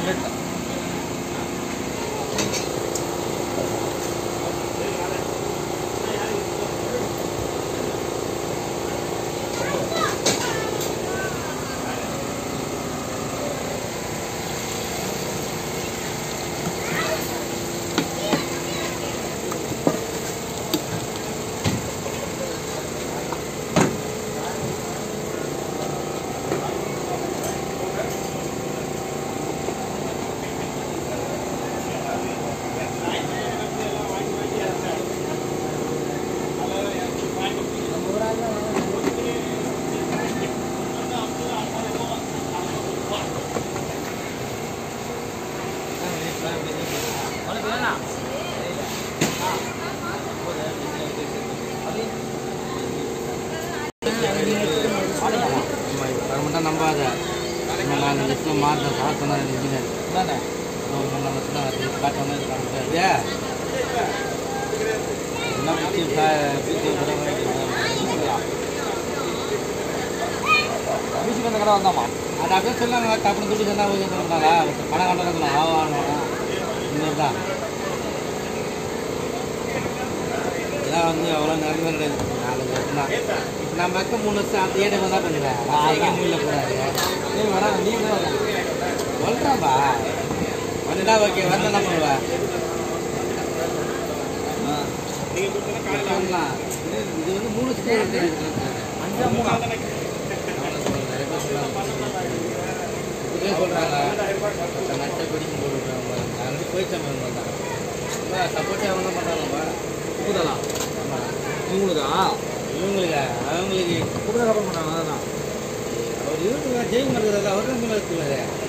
அது மட்டும் நம்பாத இன்னும் நாலு லட்சத்தில் மாற்ற காசு சொன்னார் இன்ஜினியர் ஒரு மூணு நாலு லட்சம் அது காட்டு வந்தால் இது காமிக்காது என்ன பிச்சு பிச்சு பீச்சுக்கு வந்த கடை வந்தாமா அது அப்படியே சொல்லாங்க டப்புனு துட்டு சொன்னா போய் சொன்னாங்க பணம் கண்டணும் ஆவாங்க இன்னொரு தான் இதெல்லாம் வந்து அவ்வளோ நிலைமை கிடையாது நாலு லட்சம் தான் இப்போ நம்ம பக்கம் மூணு லட்சம் அந்த ஏடிஎம் தான் பண்ணுறேன் எங்கேயும் இல்லை கூடாது நீ வர நீ வர சொல்கிறேன்பா வந்துட்டா ஓகே வந்து என்ன பண்ணுவா சொல்லலாம். இது இது வந்து மூணு ஸ்டேஜ் அஞ்சா மூணா சொல்கிறாங்க நட்டை பிடிக்கும் போட்டுருக்காங்க அது போயிடுச்சா தான் சப்போர்ட்டே அவங்க பண்ணுறாங்கப்பா புதலா இவங்களுக்கா இவங்களுக்கு அவங்களுக்கு புதுல கப்பல் பண்ணாங்க அதான் அவர் இவங்க ஜெயம் பண்ணுறது அவர் தான் இருக்குல்ல